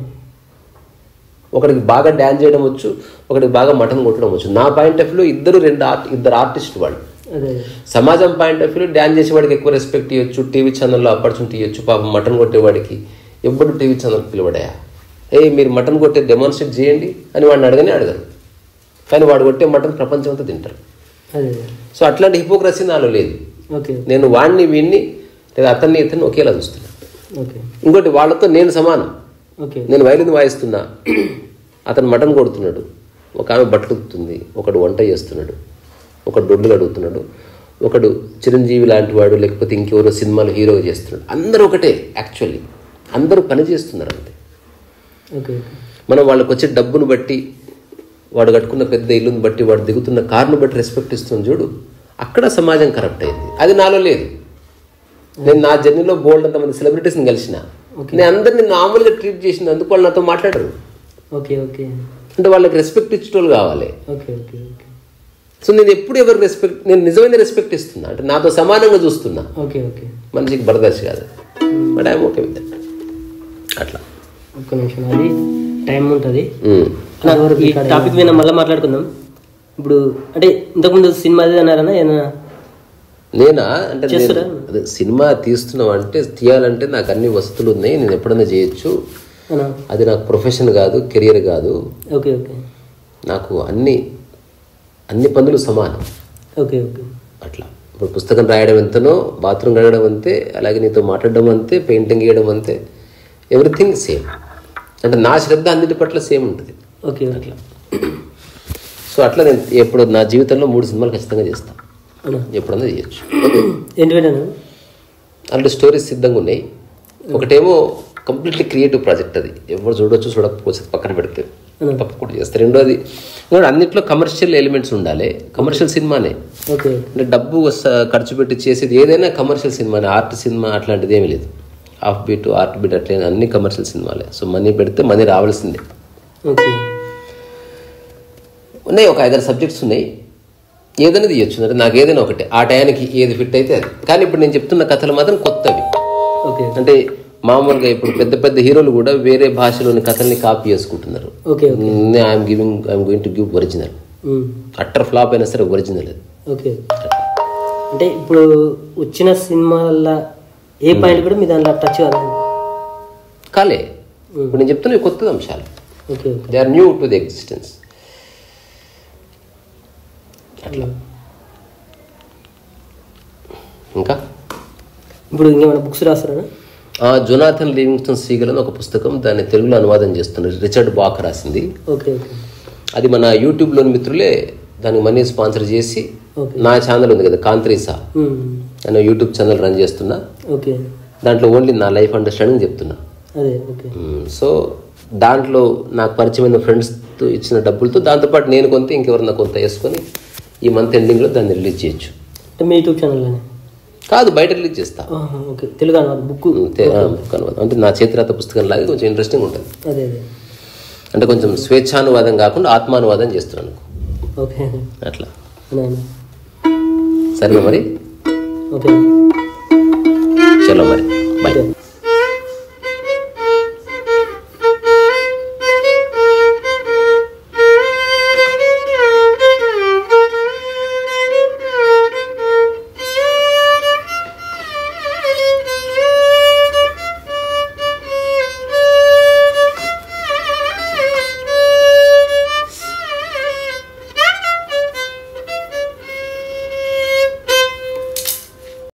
ఒకడికి బాగా డ్యాన్స్ చేయడం వచ్చు ఒకడికి బాగా మటన్ కొట్టడం వచ్చు నా పాయింట్ ఆఫ్ వ్యూలో ఇద్దరు రెండు ఆర్ట్ ఇద్దరు ఆర్టిస్ట్ వాళ్ళు అదే సమాజం పాయింట్ ఆఫ్ వ్యూలో డ్యాన్స్ చేసేవాడికి ఎక్కువ రెస్పెక్ట్ ఇవ్వచ్చు టీవీ ఛానల్లో ఆపర్చునిటీ ఇవ్వచ్చు పాపం మటన్ కొట్టేవాడికి ఎప్పుడు టీవీ ఛానల్ పిలవడాయా ఏ మీరు మటన్ కొట్టే డెమాన్స్ట్రేట్ చేయండి అని వాడిని అడగనే అడగరు కానీ వాడు కొట్టే మటన్ ప్రపంచం అంతా తింటారు అదే సో అట్లాంటి హిపోక్రసీ నాలో లేదు ఓకే నేను వాడిని వీడిని లేదా అతన్ని ఇతన్ని ఒకేలా చూస్తున్నా ఓకే ఇంకోటి వాళ్ళతో నేను సమానం ఓకే నేను వైలిన్ వాయిస్తున్నా అతను మటన్ కొడుతున్నాడు ఒక ఆమె బట్టలు ఉతుకుతుంది ఒకడు వంట చేస్తున్నాడు ఒకడు దొడ్లు కడుగుతున్నాడు ఒకడు చిరంజీవి లాంటి వాడు లేకపోతే ఇంకెవరో సినిమాలో హీరో చేస్తున్నాడు అందరూ ఒకటే యాక్చువల్లీ అందరూ పని చేస్తున్నారు అంతే ఓకే మనం వాళ్ళకి వచ్చే డబ్బును బట్టి వాడు కట్టుకున్న పెద్ద ఇల్లుని బట్టి వాడు దిగుతున్న కారును బట్టి రెస్పెక్ట్ ఇస్తుంది చూడు అక్కడ సమాజం కరప్ట్ అయింది అది నాలో లేదు నేను నా జర్నీలో బోల్డ్ అంతమంది సెలబ్రిటీస్ని కలిసిన నేను అందరిని మామూలుగా ట్రీట్ చేసినందుకు వాళ్ళు నాతో మాట్లాడరు ఓకే ఓకే అంటే వాళ్ళకి రెస్పెక్ట్ ఇచ్చేటోళ్ళు కావాలి ఓకే ఓకే ఓకే సో నేను ఎప్పుడు ఎవరికి రెస్పెక్ట్ నేను నిజమైన రెస్పెక్ట్ ఇస్తున్నా అంటే నాతో సమానంగా చూస్తున్నా ఓకే ఓకే మనిషికి బరదర్శి కాదు బట్ ఐఎమ్ ఓకే విత్ అట్లా ఒక్క నిమిషం అది టైం ఉంటుంది ఉమ్. ఈ టాపిక్ మీద మళ్ళీ మాట్లాడుకుందాం ఇప్పుడు అంటే ఇంతకుముందు సినిమా అది అన్నారన్నా ఏదైనా నేనా అంటే నేను- చేస్తారా? అదే సినిమా తీస్తున్నావు అంటే తీయాలంటే నాకు అన్ని వస్తువులు ఉన్నాయి నేను ఎప్పుడైనా చేయొచ్చు అన్నా అది నాకు ప్రొఫెషన్ కాదు కెరియర్ కాదు ఓకే ఓకే నాకు అన్ని అన్ని పనులు సమానం ఓకే ఓకే అట్లా ఇప్పుడు పుస్తకం రాయడం ఎంతనో బాత్రూమ్ కడగడం అంతే అలాగే నీతో మాట్లాడడం అంతే పెయింటింగ్ వేయడం అంతే ఎవ్రీథింగ్ సేమ్ అంటే నా శ్రద్ధ అన్నిటి పట్ల సేమ్ ఉంటుంది ఓకే ఓకే సో అట్లా నేను ఎప్పుడు నా జీవితంలో మూడు సినిమాలు ఖచ్చితంగా చేస్తాను అన్నా ఎప్పుడన్నా చేయొచ్చు ఏంటి అలాంటి స్టోరీస్ సిద్ధంగా ఉన్నాయి ఒకటేమో కంప్లీట్లీ క్రియేటివ్ ప్రాజెక్ట్ అది ఎవరు చూడొచ్చు చూడకపోవచ్చు పక్కన పెడితే తప్పకుండా చేస్తారు రెండోది ఇంకోటి అన్నింటిలో కమర్షియల్ ఎలిమెంట్స్ ఉండాలి కమర్షియల్ సినిమానే ఓకే అంటే డబ్బు స- ఖర్చు పెట్టి చేసేది ఏదైనా కమర్షియల్ సినిమానే ఆర్ట్ సినిమా అట్లాంటిది ఏమీ లేదు హాఫ్ బీట్ ఆర్ట్ బీట్ అట్లే అన్ని కమర్షియల్ సినిమాలే సో మనీ పెడితే మనీ రావాల్సిందే ఓకే ఉన్నాయి ఒక ఐదారు సబ్జెక్ట్స్ ఉన్నాయి ఏదైనా తీయొచ్చు అంటే నాకు ఏదైనా ఒకటే ఆ టయానికి ఏది ఫిట్ అయితే అది కానీ ఇప్పుడు నేను చెప్తున్న కథలు మాత్రం కొత్తవి ఓకే అంటే మామూలుగా ఇప్పుడు పెద్ద పెద్ద హీరోలు కూడా వేరే భాషలోని కథల్ని కాపీ చేసుకుంటున్నారు okay I'm giving I'm going to give original um, utter flop అయినా సరే ఒరిజినల్ అది ఓకే అంటే ఇప్పుడు వచ్చిన సినిమాల ఏ పాయింట్ కూడా మీ దాంట్లో టచ్ కాదు కాలే ఇప్పుడు నేను చెప్తున్నా కొత్త అంశాలు okay they are new to the existence అట్లా ఇంకా ఇప్పుడు ఇంకేమైనా బుక్స్ రాస్తారా ఆ జొనాథన్ లివింగ్స్టన్ సీగల్ అని ఒక పుస్తకం దాన్ని తెలుగులో అనువాదం చేస్తున్నారు రిచర్డ్ బాక్ రాసింది ఓకే ఓకే అది మన యూట్యూబ్లోని మిత్రులే దానికి మనీ స్పాన్సర్ చేసి ఓకే నా ఛానల్ ఉంది కదా కాంత్రీసా ఉమ్, నేను యూట్యూబ్ ఛానల్ రన్ చేస్తున్నా ఓకే దాంట్లో ఓన్లీ నా లైఫ్ అండర్స్టాండింగ్ చెప్తున్నా అదే ఓకే మ్మ్. సో దాంట్లో నాకు పరిచయమైన ఫ్రెండ్స్తో ఇచ్చిన డబ్బులతో దాంతోపాటు నేను కొంత ఇంకెవరన్నా కొంత వేసుకొని ఈ మంత్ ఎండింగ్లో దాన్ని రిలీజ్ చేయొచ్చు అంటే మీ యూట్యూబ్ ఛానల్లోనే కాదు బయట రిలీజ్ చేస్తా ఆహా, ఓకే తెలుగు అన్నమాట బుక్ మ్మ్. తే- ఆ, కనుక అంటే నా చేతిరాత పుస్తకం లాగా కొంచెం ఇంట్రెస్టింగ్ ఉంటుంది అదే అదే అంటే కొంచెం స్వేచ్ఛానువాదం కాకుండా ఆత్మానువాదం చేస్తున్నాను ఓకే అట్లా నాయన సరే మరి ఓకే చలో మరి బాయ్ ఓకే